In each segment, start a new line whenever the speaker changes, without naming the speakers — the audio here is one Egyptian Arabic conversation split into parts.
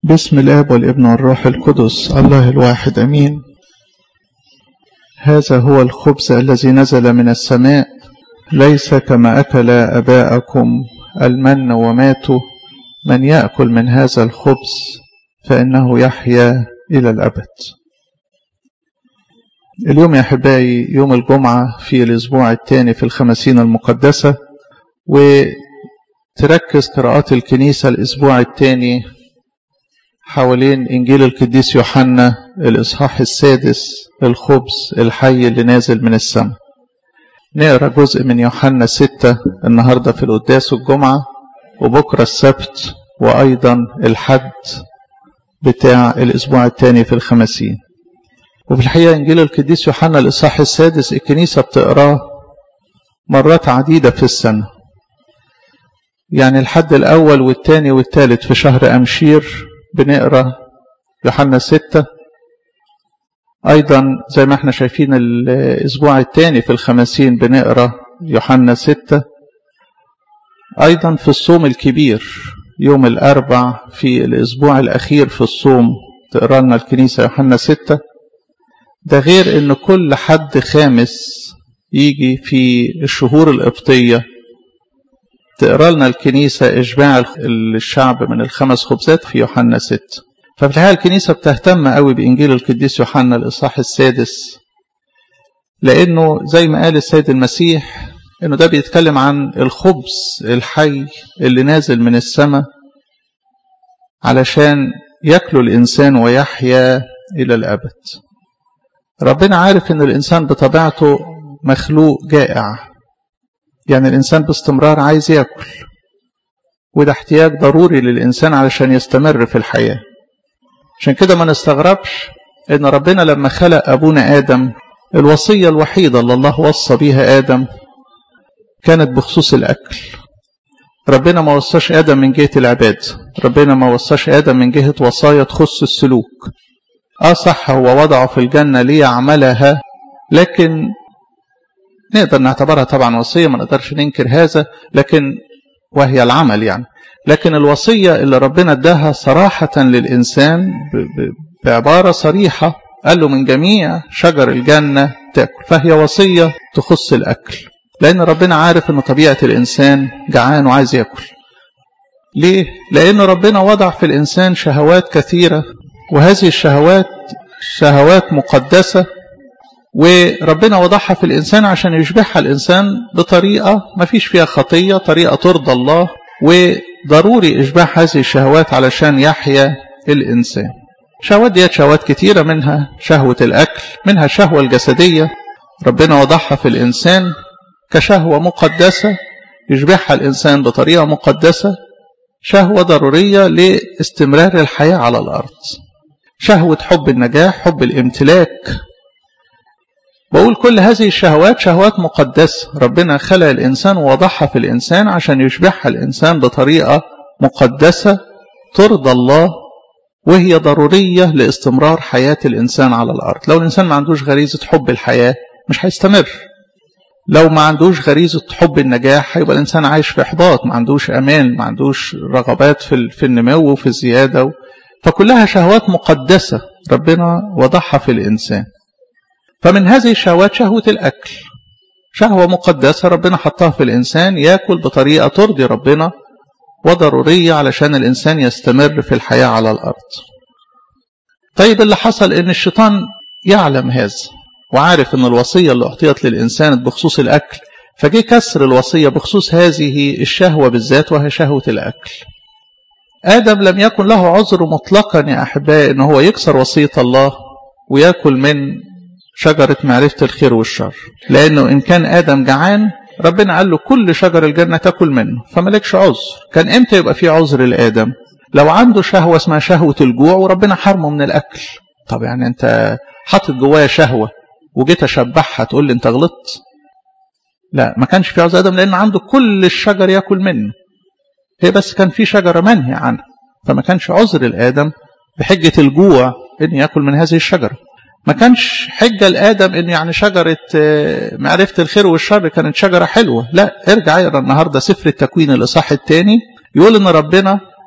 بسم الاب والابن والروح القدس الله الواحد امين هذا هو الخبز الذي نزل من السماء ليس كما اكل اباءكم المن وماتوا من ياكل من هذا الخبز فانه يحيا الى الابد اليوم يا احبائي يوم الجمعه في الاسبوع الثاني في الخمسين المقدسه وتركز قراءات الكنيسه الاسبوع الثاني حوالين إنجيل القديس يوحنا الإصحاح السادس الخبز الحي اللي نازل من السماء نقرأ جزء من يوحنا ستة النهاردة في القداس الجمعة وبكرة السبت وأيضا الحد بتاع الأسبوع الثاني في الخمسين وفي الحقيقة إنجيل القديس يوحنا الإصحاح السادس الكنيسة بتقراه مرات عديدة في السنة يعني الحد الأول والثاني والثالث في شهر أمشير بنقرا يوحنا ستة أيضا زي ما احنا شايفين الأسبوع الثاني في الخمسين بنقرا يوحنا ستة أيضا في الصوم الكبير يوم الأربع في الأسبوع الأخير في الصوم تقرا لنا الكنيسة يوحنا ستة ده غير إن كل حد خامس يجي في الشهور القبطية تقرا لنا الكنيسة إشباع الشعب من الخمس خبزات في يوحنا 6 ففي الحقيقة الكنيسة بتهتم قوي بإنجيل القديس يوحنا الإصحاح السادس لأنه زي ما قال السيد المسيح إنه ده بيتكلم عن الخبز الحي اللي نازل من السماء علشان ياكله الإنسان ويحيا إلى الأبد ربنا عارف إن الإنسان بطبيعته مخلوق جائع يعني الإنسان باستمرار عايز يأكل وده احتياج ضروري للإنسان علشان يستمر في الحياة عشان كده ما نستغربش إن ربنا لما خلق أبونا آدم الوصية الوحيدة اللي الله وصى بيها آدم كانت بخصوص الأكل ربنا ما وصاش آدم من جهة العباد ربنا ما وصاش آدم من جهة وصايا تخص السلوك آه صح هو وضعه في الجنة ليعملها لكن نقدر نعتبرها طبعا وصية ما نقدرش ننكر هذا لكن وهي العمل يعني لكن الوصية اللي ربنا اداها صراحة للإنسان بعبارة صريحة قال له من جميع شجر الجنة تأكل فهي وصية تخص الأكل لأن ربنا عارف أن طبيعة الإنسان جعان وعايز يأكل ليه؟ لأن ربنا وضع في الإنسان شهوات كثيرة وهذه الشهوات شهوات مقدسة وربنا وضعها في الإنسان عشان يشبعها الإنسان بطريقة ما فيش فيها خطية طريقة ترضى الله وضروري إشباع هذه الشهوات علشان يحيا الإنسان شهوات ديت شهوات كتيرة منها شهوة الأكل منها الشهوة الجسدية ربنا وضعها في الإنسان كشهوة مقدسة يشبعها الإنسان بطريقة مقدسة شهوة ضرورية لاستمرار الحياة على الأرض شهوة حب النجاح حب الامتلاك بقول كل هذه الشهوات شهوات مقدسة ربنا خلق الإنسان ووضعها في الإنسان عشان يشبعها الإنسان بطريقة مقدسة ترضى الله وهي ضرورية لاستمرار حياة الإنسان على الأرض لو الإنسان ما عندوش غريزة حب الحياة مش هيستمر لو ما عندوش غريزة حب النجاح هيبقى الإنسان عايش في إحباط ما عندوش أمان ما عندوش رغبات في في النمو وفي الزيادة فكلها شهوات مقدسة ربنا وضعها في الإنسان فمن هذه الشهوات شهوة الأكل شهوة مقدسة ربنا حطها في الإنسان يأكل بطريقة ترضي ربنا وضرورية علشان الإنسان يستمر في الحياة على الأرض طيب اللي حصل إن الشيطان يعلم هذا وعارف إن الوصية اللي أعطيت للإنسان بخصوص الأكل فجه كسر الوصية بخصوص هذه الشهوة بالذات وهي شهوة الأكل آدم لم يكن له عذر مطلقا يا أحبائي إن هو يكسر وصية الله ويأكل من شجرة معرفة الخير والشر لأنه إن كان آدم جعان ربنا قال له كل شجر الجنة تاكل منه فملكش عذر كان إمتى يبقى في عذر لآدم لو عنده شهوة اسمها شهوة الجوع وربنا حرمه من الأكل طب يعني أنت حاطط جوايا شهوة وجيت أشبعها تقول لي أنت غلطت لا ما كانش في عذر آدم لأن عنده كل الشجر ياكل منه هي بس كان في شجرة منهي عنها فما كانش عذر لآدم بحجة الجوع إن ياكل من هذه الشجرة ما كانش حجة لآدم إن يعني شجرة معرفة الخير والشر كانت شجرة حلوة لا ارجع اقرا النهاردة سفر التكوين الإصحاح الثاني يقول إن ربنا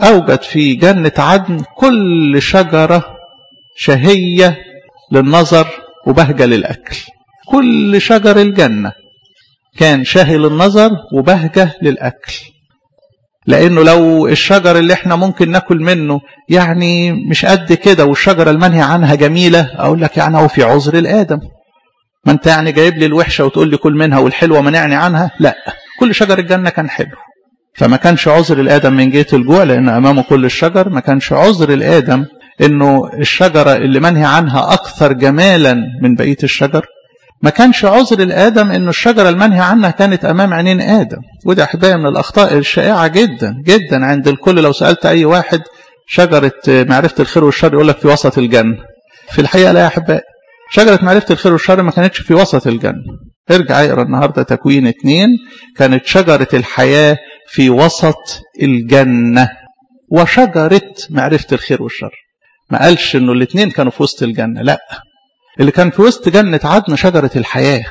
أوجد في جنة عدن كل شجرة شهية للنظر وبهجة للأكل كل شجر الجنة كان شاهي للنظر وبهجة للأكل لأنه لو الشجر اللي احنا ممكن ناكل منه يعني مش قد كده والشجرة المنهي عنها جميلة أقول لك يعني هو في عذر الآدم ما انت يعني جايب لي الوحشة وتقول لي كل منها والحلوة منعني عنها لا كل شجر الجنة كان حلو فما كانش عذر الآدم من جهة الجوع لأن أمامه كل الشجر ما كانش عذر الآدم إنه الشجرة اللي منهي عنها أكثر جمالا من بقية الشجر ما كانش عذر الآدم إنه الشجرة المنهي عنها كانت أمام عينين آدم وده أحبائي من الأخطاء الشائعة جدا جدا عند الكل لو سألت أي واحد شجرة معرفة الخير والشر يقول لك في وسط الجنة في الحقيقة لا يا أحبائي شجرة معرفة الخير والشر ما كانتش في وسط الجنة ارجع اقرا النهاردة تكوين اتنين كانت شجرة الحياة في وسط الجنة وشجرة معرفة الخير والشر ما قالش انه الاثنين كانوا في وسط الجنة لا اللي كان في وسط جنة عدن شجرة الحياة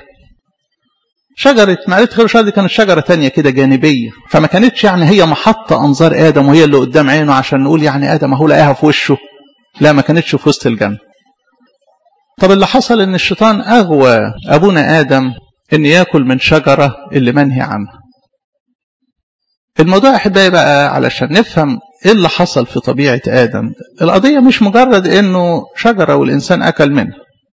شجرة معرفة الخير والشر دي كانت شجرة تانية كده جانبية فما كانتش يعني هي محطة أنظار آدم وهي اللي قدام عينه عشان نقول يعني آدم أهو لقاها في وشه لا ما كانتش في وسط الجنة طب اللي حصل ان الشيطان اغوى ابونا ادم ان ياكل من شجره اللي منهي عنها الموضوع احبائي بقى علشان نفهم ايه اللي حصل في طبيعه ادم القضيه مش مجرد انه شجره والانسان اكل منها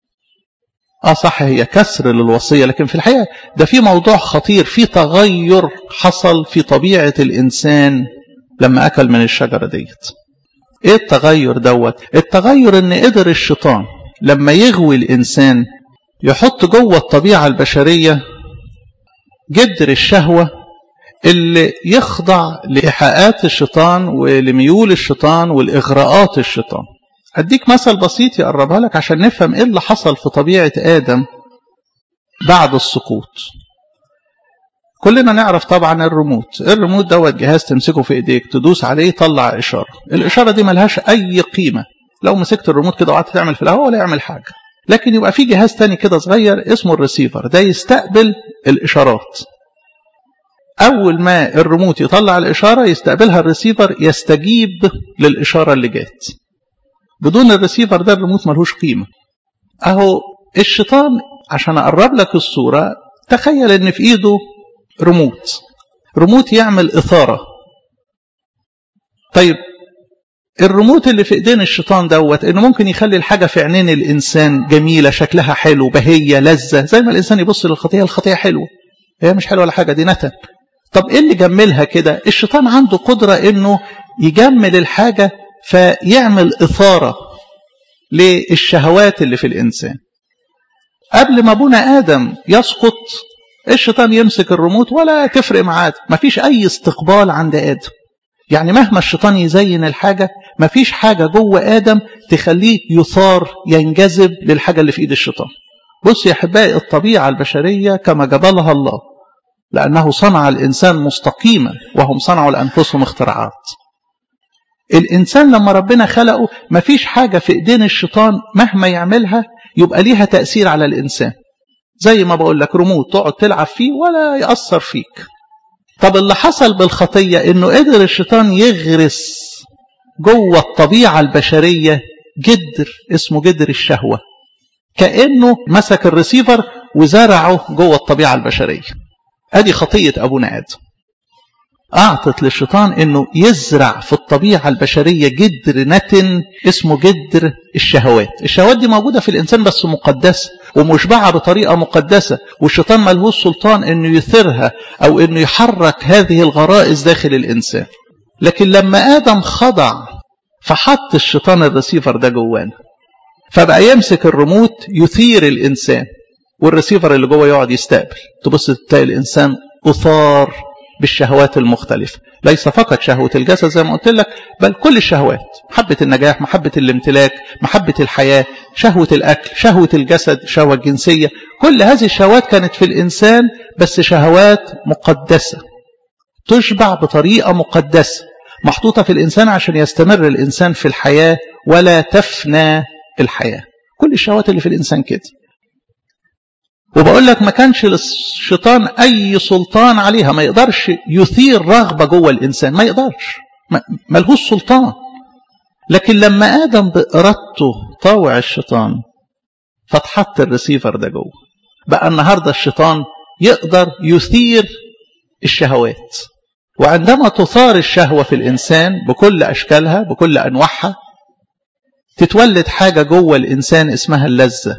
اه صح هي كسر للوصيه لكن في الحقيقه ده في موضوع خطير في تغير حصل في طبيعه الانسان لما اكل من الشجره ديت ايه التغير دوت التغير ان قدر الشيطان لما يغوي الإنسان يحط جوه الطبيعة البشرية جدر الشهوة اللي يخضع لإيحاءات الشيطان ولميول الشيطان والإغراءات الشيطان أديك مثل بسيط يقربها لك عشان نفهم إيه اللي حصل في طبيعة آدم بعد السقوط كلنا نعرف طبعا الريموت الريموت دوت جهاز تمسكه في ايديك تدوس عليه يطلع اشاره الاشاره دي ملهاش اي قيمه لو مسكت الريموت كده وقعدت تعمل في الهواء ولا يعمل حاجه لكن يبقى في جهاز تاني كده صغير اسمه الريسيفر ده يستقبل الاشارات اول ما الريموت يطلع الاشاره يستقبلها الريسيفر يستجيب للاشاره اللي جات بدون الريسيفر ده الريموت ملهوش قيمه اهو الشيطان عشان اقرب لك الصوره تخيل ان في ايده ريموت ريموت يعمل اثاره طيب الريموت اللي في ايدين الشيطان دوت انه ممكن يخلي الحاجه في عينين الانسان جميله شكلها حلو بهيه لذه زي ما الانسان يبص للخطيه الخطيه حلوه هي مش حلوه ولا حاجه دي نتن طب ايه اللي جملها كده الشيطان عنده قدره انه يجمل الحاجه فيعمل اثاره للشهوات اللي في الانسان قبل ما ابونا ادم يسقط الشيطان يمسك الريموت ولا تفرق معاه مفيش اي استقبال عند ادم يعني مهما الشيطان يزين الحاجة مفيش حاجة جوه آدم تخليه يثار ينجذب للحاجة اللي في إيد الشيطان بص يا أحبائي الطبيعة البشرية كما جبلها الله لأنه صنع الإنسان مستقيما وهم صنعوا لأنفسهم اختراعات الإنسان لما ربنا خلقه مفيش حاجة في إيدين الشيطان مهما يعملها يبقى ليها تأثير على الإنسان زي ما بقول لك ريموت تقعد تلعب فيه ولا يأثر فيك طب اللي حصل بالخطية انه قدر الشيطان يغرس جوه الطبيعة البشرية جدر اسمه جدر الشهوة كأنه مسك الريسيفر وزرعه جوه الطبيعة البشرية ادي خطية ابونا ادم اعطت للشيطان انه يزرع في الطبيعة البشرية جدر نتن اسمه جدر الشهوات الشهوات دي موجودة في الانسان بس مقدسة ومشبعة بطريقة مقدسة والشيطان ملهوش سلطان انه يثيرها او انه يحرك هذه الغرائز داخل الانسان لكن لما ادم خضع فحط الشيطان الريسيفر ده جوانا فبقى يمسك الريموت يثير الانسان والريسيفر اللي جوه يقعد يستقبل تبص تلاقي الانسان اثار بالشهوات المختلفة ليس فقط شهوة الجسد زي ما قلت لك بل كل الشهوات محبة النجاح محبة الامتلاك محبة الحياة شهوة الأكل شهوة الجسد شهوة الجنسية كل هذه الشهوات كانت في الإنسان بس شهوات مقدسة تشبع بطريقة مقدسة محطوطة في الإنسان عشان يستمر الإنسان في الحياة ولا تفنى الحياة كل الشهوات اللي في الإنسان كده وبقول لك ما كانش للشيطان أي سلطان عليها ما يقدرش يثير رغبة جوه الإنسان ما يقدرش ملهوش سلطان لكن لما آدم بإرادته طاوع الشيطان فتحط الريسيفر ده جوه بقى النهاردة الشيطان يقدر يثير الشهوات وعندما تثار الشهوة في الإنسان بكل أشكالها بكل أنواعها تتولد حاجة جوه الإنسان اسمها اللذة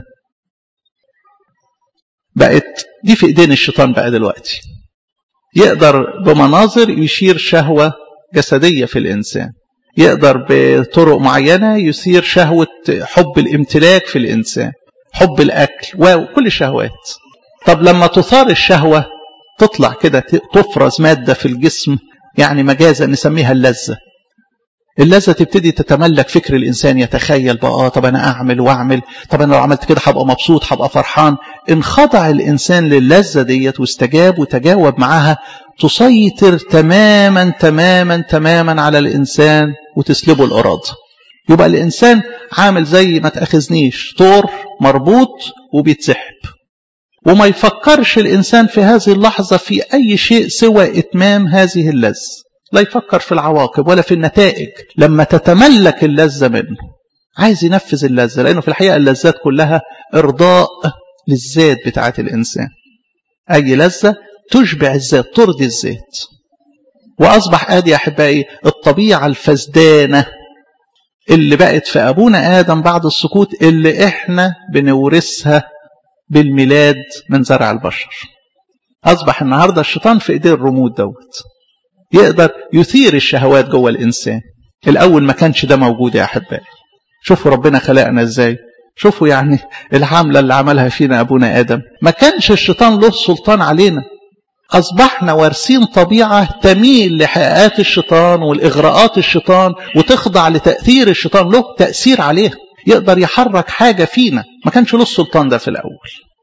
بقت دي في إيدين الشيطان بقى دلوقتي يقدر بمناظر يشير شهوة جسدية في الإنسان يقدر بطرق معينة يثير شهوة حب الامتلاك في الإنسان حب الأكل وكل الشهوات طب لما تثار الشهوة تطلع كده تفرز مادة في الجسم يعني مجازا نسميها اللذة اللذة تبتدي تتملك فكر الإنسان يتخيل بقى آه طب أنا أعمل وأعمل طب أنا لو عملت كده هبقى مبسوط هبقى فرحان انخضع الإنسان للذة ديت واستجاب وتجاوب معاها تسيطر تماما تماما تماما على الإنسان وتسلبه الإرادة يبقى الإنسان عامل زي ما تأخذنيش طور مربوط وبيتسحب وما يفكرش الإنسان في هذه اللحظة في أي شيء سوى إتمام هذه اللذة لا يفكر في العواقب ولا في النتائج لما تتملك اللذة منه عايز ينفذ اللذة لأنه في الحقيقة اللذات كلها إرضاء للذات بتاعت الإنسان أي لذة تشبع الذات ترضي الذات وأصبح آدي أحبائي الطبيعة الفزدانة اللي بقت في أبونا آدم بعد السقوط اللي إحنا بنورثها بالميلاد من زرع البشر أصبح النهاردة الشيطان في إيديه الرمود دوت يقدر يثير الشهوات جوه الإنسان الأول ما كانش ده موجود يا أحبائي شوفوا ربنا خلقنا إزاي شوفوا يعني العاملة اللي عملها فينا أبونا آدم ما كانش الشيطان له سلطان علينا أصبحنا وارثين طبيعة تميل لحقات الشيطان والإغراءات الشيطان وتخضع لتأثير الشيطان له تأثير عليها يقدر يحرك حاجة فينا ما كانش له السلطان ده في الأول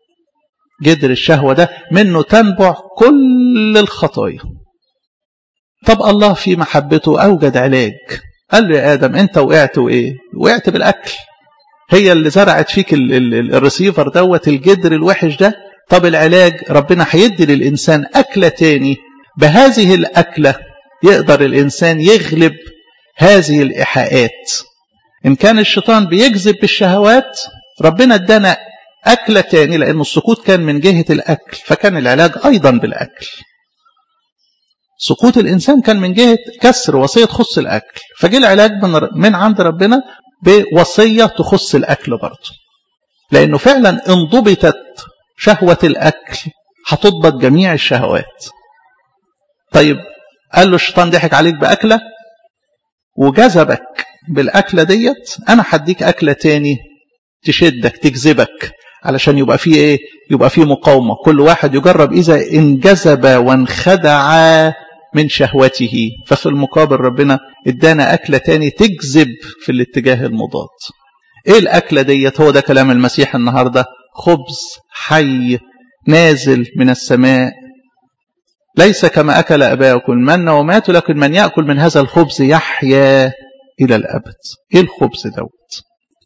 جدر الشهوة ده منه تنبع كل الخطايا طب الله في محبته أوجد علاج قال له يا آدم أنت وقعت وإيه وقعت بالأكل هي اللي زرعت فيك ال ال ال الريسيفر دوت الجدر الوحش ده طب العلاج ربنا هيدي للإنسان أكلة تاني بهذه الأكلة يقدر الإنسان يغلب هذه الإيحاءات إن كان الشيطان بيجذب بالشهوات ربنا ادانا أكلة تاني لأن السقوط كان من جهة الأكل فكان العلاج أيضا بالأكل سقوط الإنسان كان من جهة كسر وصية تخص الأكل فجاء العلاج من, من عند ربنا بوصية تخص الأكل برضه لأنه فعلا انضبطت شهوة الأكل هتضبط جميع الشهوات طيب قال له الشيطان ضحك عليك بأكلة وجذبك بالأكلة ديت أنا هديك أكلة تاني تشدك تجذبك علشان يبقى فيه إيه يبقى فيه مقاومة كل واحد يجرب إذا انجذب وانخدع من شهوته ففي المقابل ربنا ادانا أكلة تاني تجذب في الاتجاه المضاد ايه الأكلة ديت هو ده كلام المسيح النهاردة خبز حي نازل من السماء ليس كما أكل أباؤكم المن وماتوا لكن من يأكل من هذا الخبز يحيا إلى الأبد إيه الخبز دوت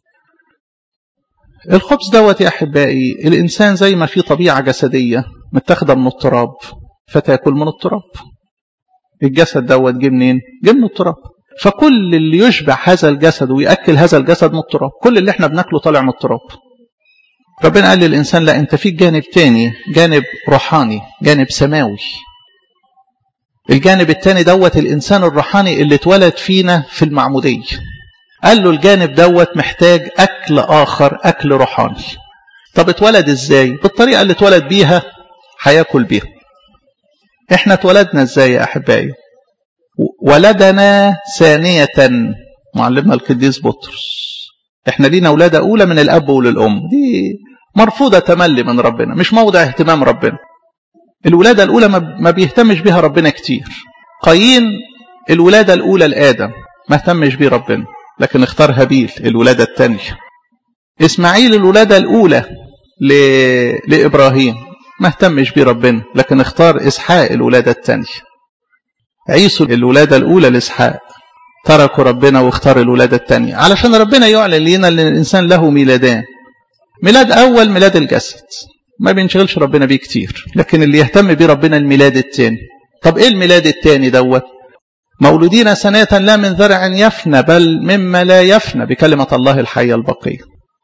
الخبز دوت يا أحبائي الإنسان زي ما في طبيعة جسدية متاخدة من التراب فتاكل من التراب الجسد دوت جه منين؟ جه من التراب فكل اللي يشبع هذا الجسد ويأكل هذا الجسد من التراب كل اللي احنا بناكله طالع من التراب ربنا قال للإنسان لا أنت فيك جانب تاني جانب روحاني جانب سماوي الجانب التاني دوت الإنسان الروحاني اللي اتولد فينا في المعمودية قال له الجانب دوت محتاج أكل آخر أكل روحاني طب اتولد ازاي بالطريقة اللي اتولد بيها هياكل بيها احنا اتولدنا ازاي يا أحبائي ولدنا ثانية معلمنا القديس بطرس احنا لينا ولادة أولى من الأب وللأم دي مرفوضة تملي من ربنا مش موضع اهتمام ربنا الولادة الأولى ما بيهتمش بها ربنا كتير قايين الولادة الأولى لآدم ما اهتمش بيه ربنا لكن اختار هابيل الولادة الثانية إسماعيل الولادة الأولى ل... لإبراهيم ما اهتمش بيه ربنا لكن اختار إسحاق الولادة الثانية عيسو الولادة الأولى لإسحاق تركوا ربنا واختار الولادة الثانية علشان ربنا يعلن لنا أن الإنسان له ميلادان ميلاد أول ميلاد الجسد ما بينشغلش ربنا بيه كتير لكن اللي يهتم بيه ربنا الميلاد الثاني طب ايه الميلاد الثاني دوت مولودين سنة لا من ذرع يفنى بل مما لا يفنى بكلمة الله الحية البقية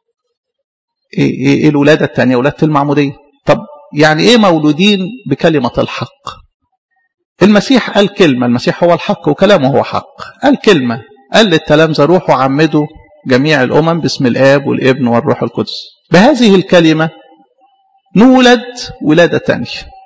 إيه, إيه, إيه الولادة الثانية ولادة المعمودية طب يعني إيه مولودين بكلمة الحق المسيح قال كلمة المسيح هو الحق وكلامه هو حق قال كلمة قال للتلامذة روحوا عمدوا جميع الأمم باسم الآب والابن والروح القدس بهذه الكلمة نولد ولادة تانية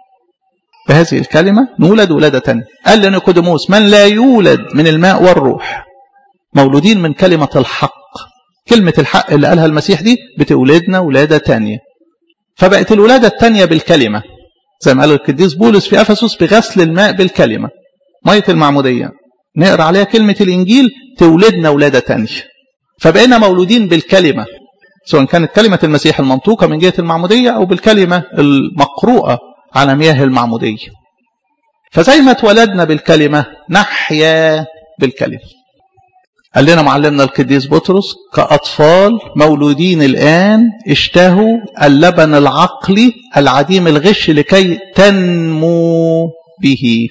بهذه الكلمة نولد ولادة تانية قال لنيقوديموس من لا يولد من الماء والروح مولودين من كلمة الحق كلمة الحق اللي قالها المسيح دي بتولدنا ولادة تانية فبقت الولادة التانية بالكلمة زي ما قال القديس بولس في أفسس بغسل الماء بالكلمة مية المعمودية نقرأ عليها كلمة الإنجيل تولدنا ولادة تانية فبقينا مولودين بالكلمة سواء كانت كلمة المسيح المنطوقة من جهة المعمودية أو بالكلمة المقروءة على مياه المعمودية فزي ما اتولدنا بالكلمة نحيا بالكلمة قال لنا معلمنا القديس بطرس كأطفال مولودين الآن اشتهوا اللبن العقلي العديم الغش لكي تنمو به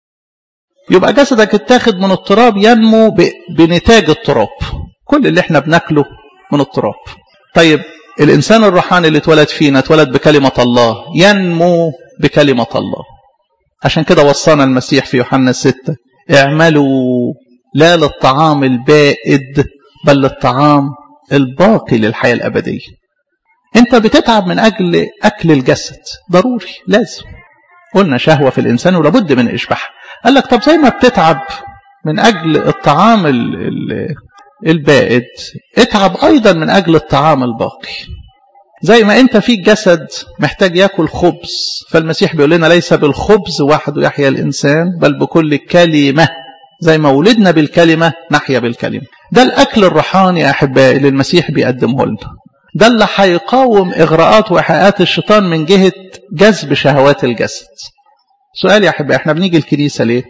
يبقى جسدك اتاخد من التراب ينمو بنتاج التراب كل اللي احنا بناكله من التراب طيب الإنسان الروحاني اللي اتولد فينا اتولد بكلمة الله ينمو بكلمة الله عشان كده وصانا المسيح في يوحنا الستة اعملوا لا للطعام البائد بل للطعام الباقي للحياة الأبدية انت بتتعب من أجل أكل الجسد ضروري لازم قلنا شهوة في الإنسان ولابد من إشباعها قال لك طب زي ما بتتعب من أجل الطعام ال ال البائد اتعب أيضا من أجل الطعام الباقي زي ما انت فيك جسد محتاج ياكل خبز فالمسيح بيقول لنا ليس بالخبز وحده يحيا الإنسان بل بكل كلمة زي ما ولدنا بالكلمة نحيا بالكلمة ده الأكل الروحاني يا أحبائي اللي المسيح بيقدمه لنا ده اللي هيقاوم إغراءات وإيحاءات الشيطان من جهة جذب شهوات الجسد سؤال يا أحبائي احنا بنيجي الكنيسة ليه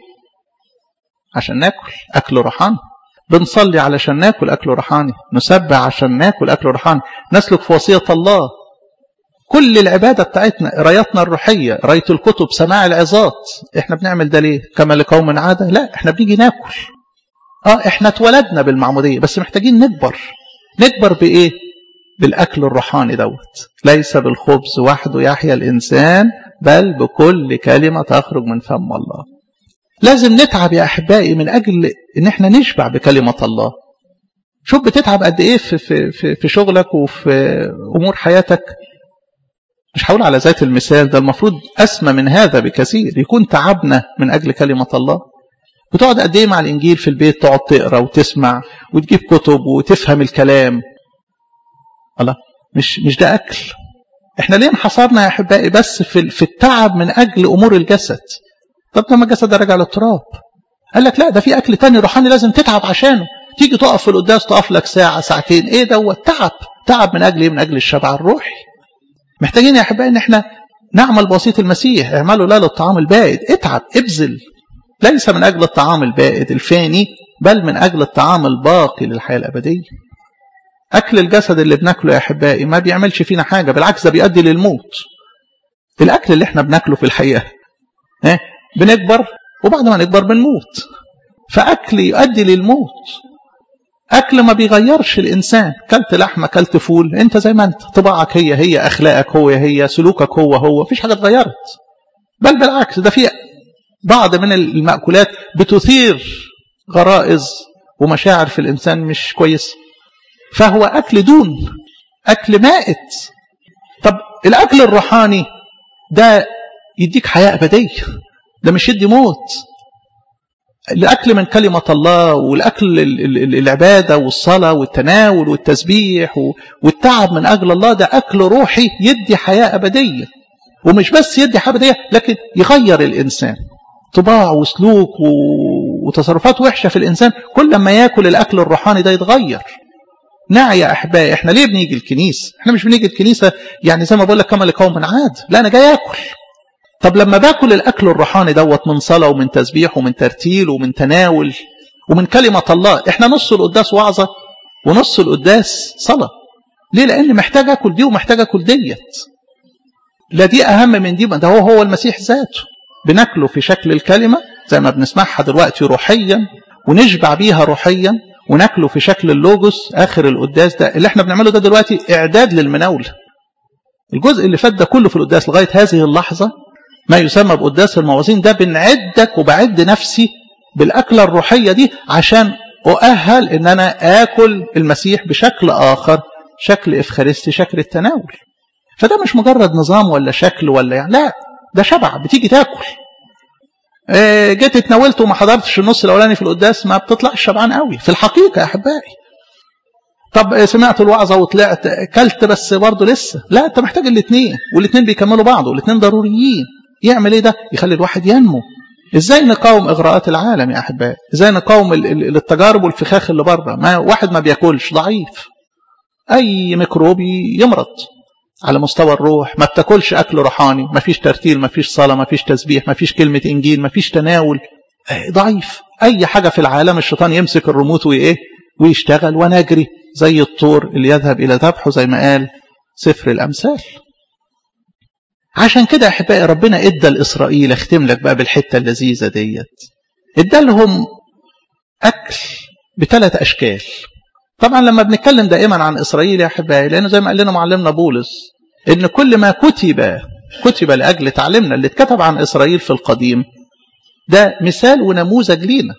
عشان ناكل أكل روحاني بنصلي علشان ناكل أكل روحاني نسبح عشان ناكل أكل روحاني نسلك في وصية الله كل العبادة بتاعتنا قرايتنا الروحية قراية الكتب سماع العظات احنا بنعمل ده ليه كما لقوم عادة لا احنا بنيجي ناكل اه احنا اتولدنا بالمعمودية بس محتاجين نكبر نكبر بايه بالاكل الروحاني دوت ليس بالخبز وحده يحيا الانسان بل بكل كلمة تخرج من فم الله لازم نتعب يا احبائي من اجل ان احنا نشبع بكلمة الله شوف بتتعب قد ايه في, في, في, في شغلك وفي امور حياتك مش هقول على ذات المثال ده المفروض أسمى من هذا بكثير يكون تعبنا من أجل كلمة الله بتقعد قد إيه مع الإنجيل في البيت تقعد تقرأ وتسمع وتجيب كتب وتفهم الكلام الله مش مش ده أكل احنا ليه انحصرنا يا أحبائي بس في في التعب من أجل أمور الجسد طب لما الجسد ده رجع للتراب قال لك لا ده في أكل تاني روحاني لازم تتعب عشانه تيجي تقف في القداس تقف لك ساعة ساعتين ايه دوت تعب تعب من أجل ايه من أجل الشبع الروحي محتاجين يا احبائي ان احنا نعمل بواسطه المسيح اعملوا لا للطعام البائد اتعب ابذل ليس من اجل الطعام البائد الفاني بل من اجل الطعام الباقي للحياه الابديه اكل الجسد اللي بناكله يا احبائي ما بيعملش فينا حاجه بالعكس ده بيؤدي للموت الاكل اللي احنا بناكله في الحقيقه اه بنكبر وبعد ما نكبر بنموت فاكل يؤدي للموت أكل ما بيغيرش الإنسان كلت لحمة كلت فول أنت زي ما أنت طباعك هي هي أخلاقك هو هي سلوكك هو هو فيش حاجة اتغيرت بل بالعكس ده في بعض من المأكولات بتثير غرائز ومشاعر في الإنسان مش كويس فهو أكل دون أكل مائت طب الأكل الروحاني ده يديك حياة أبدية ده مش يدي موت الأكل من كلمة الله والأكل العبادة والصلاة والتناول والتسبيح والتعب من أجل الله ده أكل روحي يدي حياة أبدية ومش بس يدي حياة أبدية لكن يغير الإنسان طباع وسلوك وتصرفات وحشة في الإنسان كل ما يأكل الأكل الروحاني ده يتغير نعي يا أحبائي إحنا ليه بنيجي الكنيسة إحنا مش بنيجي الكنيسة يعني زي ما بقول لك كما لقوم عاد لا أنا جاي أكل طب لما باكل الاكل الروحاني دوت من صلاه ومن تسبيح ومن ترتيل ومن تناول ومن كلمه الله احنا نص القداس وعظه ونص القداس صلاه ليه لان محتاج اكل دي ومحتاج اكل ديت لا دي اهم من دي ده هو هو المسيح ذاته بناكله في شكل الكلمه زي ما بنسمعها دلوقتي روحيا ونشبع بيها روحيا وناكله في شكل اللوجوس اخر القداس ده اللي احنا بنعمله ده دلوقتي اعداد للمناوله الجزء اللي فات ده كله في القداس لغايه هذه اللحظه ما يسمى بقداس الموازين ده بنعدك وبعد نفسي بالاكله الروحيه دي عشان اؤهل ان انا اكل المسيح بشكل اخر شكل افخارستي شكل التناول فده مش مجرد نظام ولا شكل ولا يعني لا ده شبع بتيجي تاكل إيه جيت اتناولت وما حضرتش النص الاولاني في القداس ما بتطلعش شبعان قوي في الحقيقه يا احبائي طب سمعت الوعظه وطلعت كلت بس برضه لسه لا انت محتاج الاثنين والاثنين بيكملوا بعض والاثنين ضروريين يعمل ايه ده يخلي الواحد ينمو ازاي نقاوم اغراءات العالم يا احبائي ازاي نقاوم التجارب والفخاخ اللي بره ما واحد ما بياكلش ضعيف اي ميكروبي يمرض على مستوى الروح ما بتاكلش اكل روحاني ما فيش ترتيل ما فيش صلاه ما فيش تسبيح ما فيش كلمه انجيل ما فيش تناول ضعيف اي حاجه في العالم الشيطان يمسك الريموت وايه ويشتغل ونجري زي الطور اللي يذهب الى ذبحه زي ما قال سفر الامثال عشان كده يا احبائي ربنا ادى لاسرائيل اختم لك بقى بالحته اللذيذه ديت ادى لهم اكل بثلاث اشكال طبعا لما بنتكلم دائما عن اسرائيل يا احبائي لانه زي ما قال لنا معلمنا بولس ان كل ما كتب كتب لاجل تعليمنا اللي اتكتب عن اسرائيل في القديم ده مثال ونموذج لينا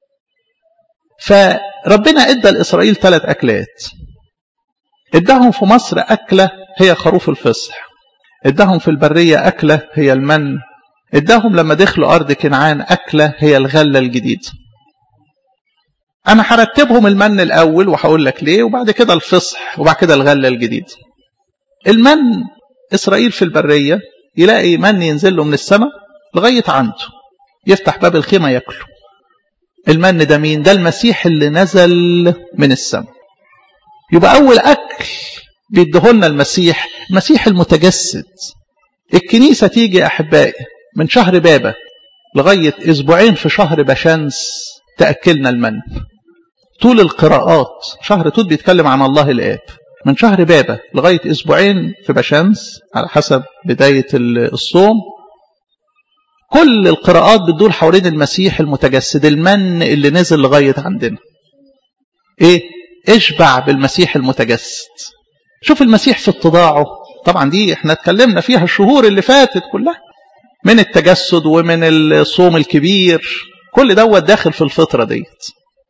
فربنا ادى لاسرائيل ثلاث اكلات اداهم في مصر اكله هي خروف الفصح اداهم في البريه اكله هي المن اداهم لما دخلوا ارض كنعان اكله هي الغله الجديده انا هرتبهم المن الاول وهقول لك ليه وبعد كده الفصح وبعد كده الغله الجديد المن اسرائيل في البريه يلاقي من ينزل له من السماء لغايه عنده يفتح باب الخيمه ياكله المن ده مين ده المسيح اللي نزل من السماء يبقى اول اكل بيديهولنا المسيح المسيح المتجسد الكنيسه تيجي يا احبائي من شهر بابا لغايه اسبوعين في شهر بشمس تاكلنا المن طول القراءات شهر توت بيتكلم عن الله الآب من شهر بابا لغاية أسبوعين في بشمس على حسب بداية الصوم كل القراءات بتدور حوالين المسيح المتجسد المن اللي نزل لغاية عندنا ايه اشبع بالمسيح المتجسد شوف المسيح في اتضاعه طبعا دي احنا اتكلمنا فيها الشهور اللي فاتت كلها من التجسد ومن الصوم الكبير كل دوت داخل في الفترة ديت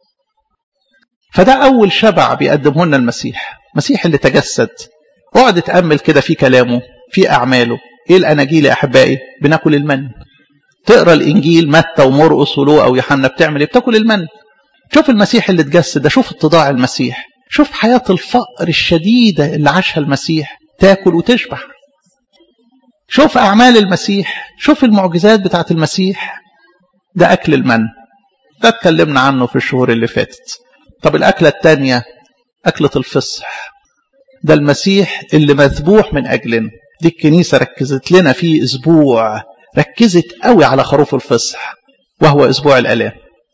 فده أول شبع بيقدمه لنا المسيح المسيح اللي تجسد اقعد تأمل كده في كلامه في أعماله إيه الأناجيل يا أحبائي بناكل المن تقرا الإنجيل متى ومرقس ولوقا ويوحنا بتعمل إيه بتاكل المن شوف المسيح اللي اتجسد ده شوف اتضاع المسيح شوف حياة الفقر الشديدة اللي عاشها المسيح تاكل وتشبع شوف أعمال المسيح شوف المعجزات بتاعت المسيح ده أكل المن ده اتكلمنا عنه في الشهور اللي فاتت طب الأكلة الثانية أكلة الفصح ده المسيح اللي مذبوح من أجلنا دي الكنيسة ركزت لنا فيه أسبوع ركزت قوي على خروف الفصح وهو أسبوع الألام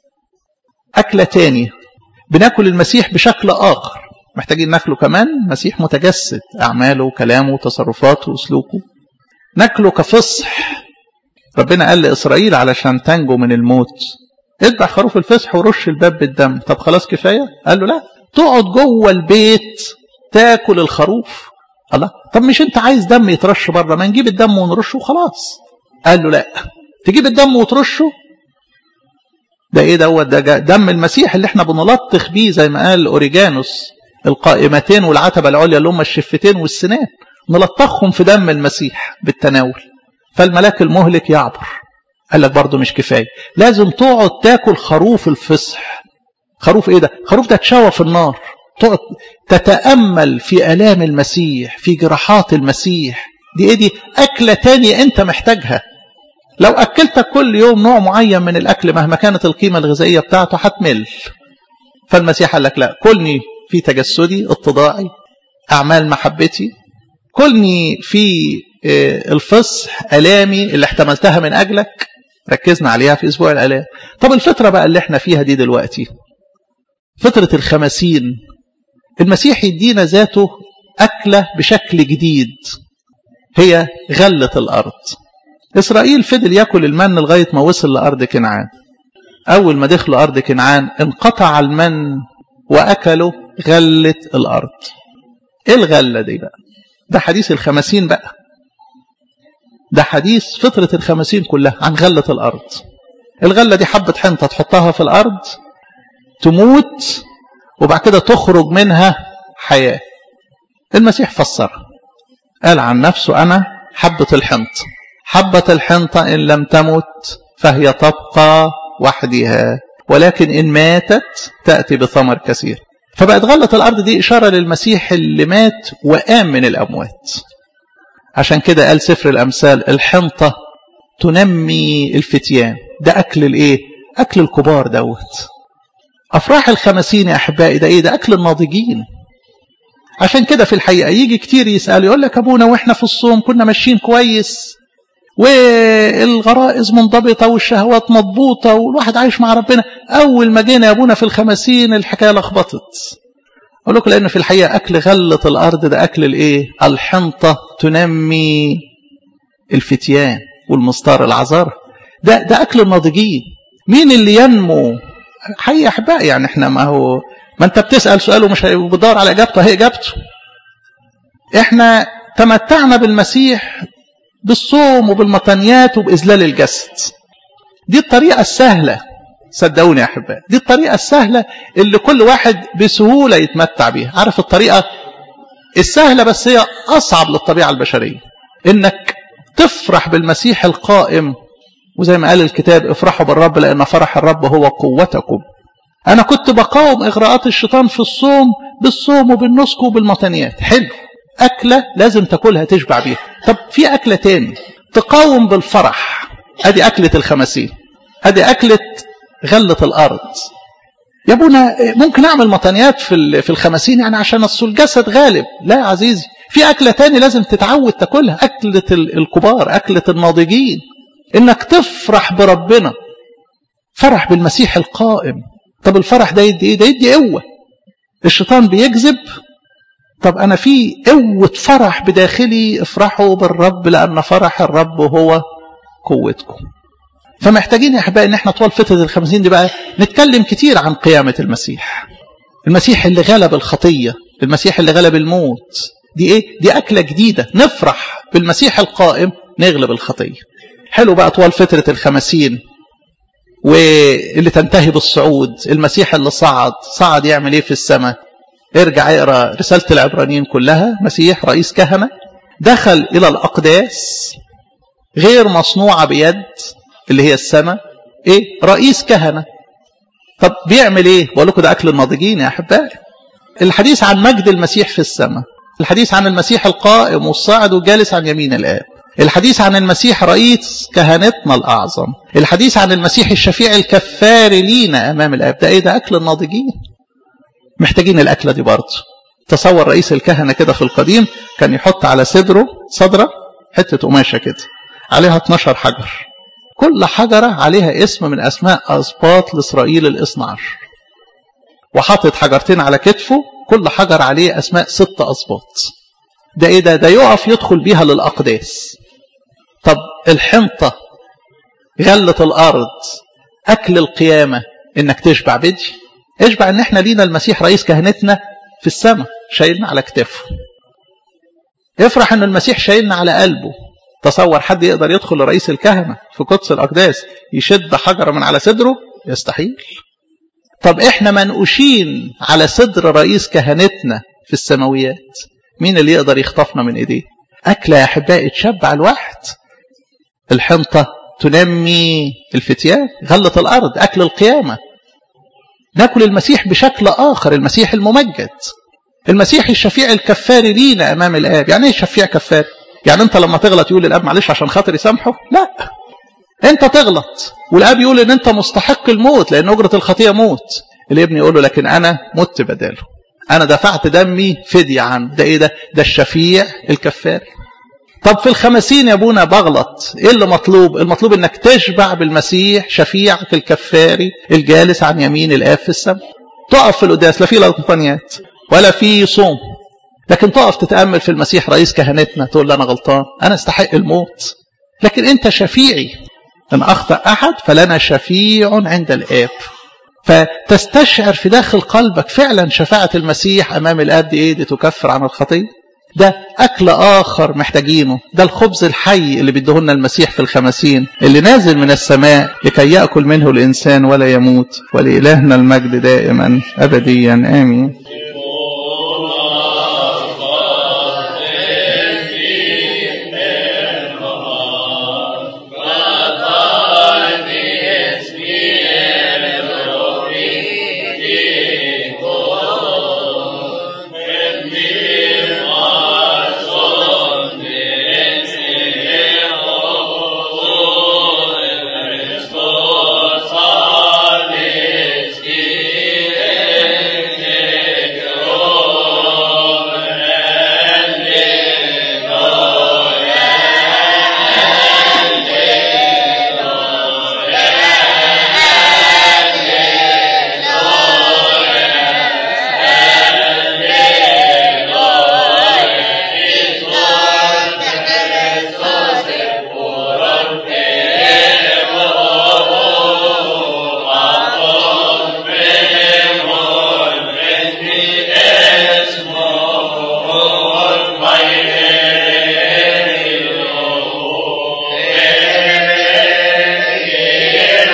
أكلة تاني بناكل المسيح بشكل آخر محتاجين ناكله كمان مسيح متجسد أعماله وكلامه وتصرفاته وسلوكه ناكله كفصح ربنا قال لإسرائيل علشان تنجو من الموت اذبح خروف الفصح ورش الباب بالدم طب خلاص كفاية قال له لا تقعد جوه البيت تاكل الخروف الله طب مش انت عايز دم يترش بره ما نجيب الدم ونرشه وخلاص قال له لا تجيب الدم وترشه ده ايه دوت ده دم المسيح اللي احنا بنلطخ بيه زي ما قال اوريجانوس القائمتين والعتبة العليا اللي هم الشفتين والسنان نلطخهم في دم المسيح بالتناول فالملاك المهلك يعبر قال لك برضه مش كفاية لازم تقعد تاكل خروف الفصح خروف ايه ده خروف ده اتشوى في النار تقعد تتأمل في آلام المسيح في جراحات المسيح دي ايه دي أكلة تانية انت محتاجها لو أكلتك كل يوم نوع معين من الأكل مهما كانت القيمة الغذائية بتاعته هتمل فالمسيح قال لك لا كلني في تجسدي اتضاعي أعمال محبتي كلني في الفصح ألامي اللي احتملتها من أجلك ركزنا عليها في أسبوع الألام طب الفترة بقى اللي احنا فيها دي دلوقتي فترة الخمسين المسيح يدينا ذاته أكلة بشكل جديد هي غلة الأرض إسرائيل فضل يأكل المن لغاية ما وصل لأرض كنعان أول ما دخلوا أرض كنعان انقطع المن وأكلوا غلة الأرض إيه الغلة دي بقى ده حديث الخمسين بقى ده حديث فطرة الخمسين كلها عن غلة الأرض الغلة دي حبة حنطة تحطها في الأرض تموت وبعد كده تخرج منها حياة المسيح فسرها قال عن نفسه أنا حبة الحنطة حبة الحنطة إن لم تمت فهي تبقى وحدها ولكن إن ماتت تأتي بثمر كثير فبقت غلة الأرض دي إشارة للمسيح اللي مات وقام من الأموات عشان كده قال سفر الأمثال الحنطة تنمي الفتيان ده أكل الإيه أكل الكبار دوت أفراح الخمسين يا أحبائي ده إيه ده أكل الناضجين عشان كده في الحقيقة يجي كتير يسأل يقول لك أبونا وإحنا في الصوم كنا ماشيين كويس والغرائز منضبطة والشهوات مضبوطة والواحد عايش مع ربنا أول ما جينا يا أبونا في الخمسين الحكاية لخبطت أقول لكم لأن في الحقيقة أكل غلة الأرض ده أكل الإيه الحنطة تنمي الفتيان والمستار العذار ده ده أكل الناضجين مين اللي ينمو حي أحبائي يعني إحنا ما هو ما أنت بتسأل سؤال ومش بتدور على إجابته هي إجابته إحنا تمتعنا بالمسيح بالصوم وبالمطنيات وبإذلال الجسد دي الطريقة السهلة صدقوني يا أحبائي دي الطريقة السهلة اللي كل واحد بسهولة يتمتع بيها عارف الطريقة السهلة بس هي أصعب للطبيعة البشرية إنك تفرح بالمسيح القائم وزي ما قال الكتاب افرحوا بالرب لأن فرح الرب هو قوتكم أنا كنت بقاوم إغراءات الشيطان في الصوم بالصوم وبالنسك وبالمطنيات حلو أكلة لازم تاكلها تشبع بيها طب في أكلة تاني تقاوم بالفرح أدي أكلة الخمسين أدي أكلة غلة الأرض يا ابونا ممكن أعمل مطنيات في في الخمسين يعني عشان أصل الجسد غالب لا يا عزيزي في أكلة تاني لازم تتعود تاكلها أكلة الكبار أكلة الناضجين إنك تفرح بربنا فرح بالمسيح القائم طب الفرح ده يدي إيه ده يدي قوة الشيطان بيكذب طب أنا في قوة فرح بداخلي افرحوا بالرب لأن فرح الرب هو قوتكم فمحتاجين يا أحبائي إن احنا طوال فترة الخمسين دي بقى نتكلم كتير عن قيامة المسيح المسيح اللي غلب الخطية المسيح اللي غلب الموت دي ايه دي أكلة جديدة نفرح بالمسيح القائم نغلب الخطية حلو بقى طوال فترة الخمسين واللي تنتهي بالصعود المسيح اللي صعد صعد يعمل ايه في السماء ارجع اقرا رسالة العبرانيين كلها مسيح رئيس كهنة دخل إلى الأقداس غير مصنوعة بيد اللي هي السماء ايه رئيس كهنة طب بيعمل ايه بقول لكم ده أكل الناضجين يا أحبائي الحديث عن مجد المسيح في السماء الحديث عن المسيح القائم والصاعد والجالس عن يمين الآب الحديث عن المسيح رئيس كهنتنا الأعظم الحديث عن المسيح الشفيع الكفار لينا أمام الآب ده إيه ده أكل الناضجين محتاجين الأكلة دي برضه تصور رئيس الكهنة كده في القديم كان يحط على صدره صدرة حتة قماشة كده عليها 12 حجر كل حجرة عليها اسم من أسماء أسباط لإسرائيل الاثنى عشر وحاطط حجرتين على كتفه كل حجر عليه أسماء ست أسباط ده إيه ده ده يقف يدخل بيها للأقداس طب الحنطة غلة الأرض أكل القيامة إنك تشبع بدي اشبع إن إحنا لينا المسيح رئيس كهنتنا في السماء شايلنا على كتافه افرح إن المسيح شايلنا على قلبه تصور حد يقدر يدخل لرئيس الكهنة في قدس الأقداس يشد حجرة من على صدره يستحيل طب إحنا منقوشين على صدر رئيس كهنتنا في السماويات مين اللي يقدر يخطفنا من ايديه أكلة يا أحبائي تشبع الواحد الحنطة تنمي الفتيان غلة الأرض أكل القيامة ناكل المسيح بشكل آخر المسيح الممجد المسيح الشفيع الكفار لينا أمام الآب يعني ايه شفيع كفار يعني أنت لما تغلط يقول الآب معلش عشان خاطر يسامحه لا أنت تغلط والآب يقول إن أنت مستحق الموت لأن أجرة الخطية موت الابن يقول له لكن أنا مت بداله أنا دفعت دمي فدية عنه ده إيه ده ده الشفيع الكفار طب في الخمسين يا ابونا بغلط ايه اللي مطلوب المطلوب انك تشبع بالمسيح شفيعك الكفاري الجالس عن يمين الاب في السماء تقف في القداس لا في لقمانيات ولا في صوم لكن تقف تتامل في المسيح رئيس كهنتنا تقول له انا غلطان انا استحق الموت لكن انت شفيعي إن أخطأ أحد فلنا شفيع عند الآب فتستشعر في داخل قلبك فعلا شفاعة المسيح أمام الآب دي إيه دي تكفر عن الخطية ده أكل آخر محتاجينه ده الخبز الحي اللي بيدهولنا المسيح في الخمسين اللي نازل من السماء لكي يأكل منه الإنسان ولا يموت ولإلهنا المجد دائما أبديا آمين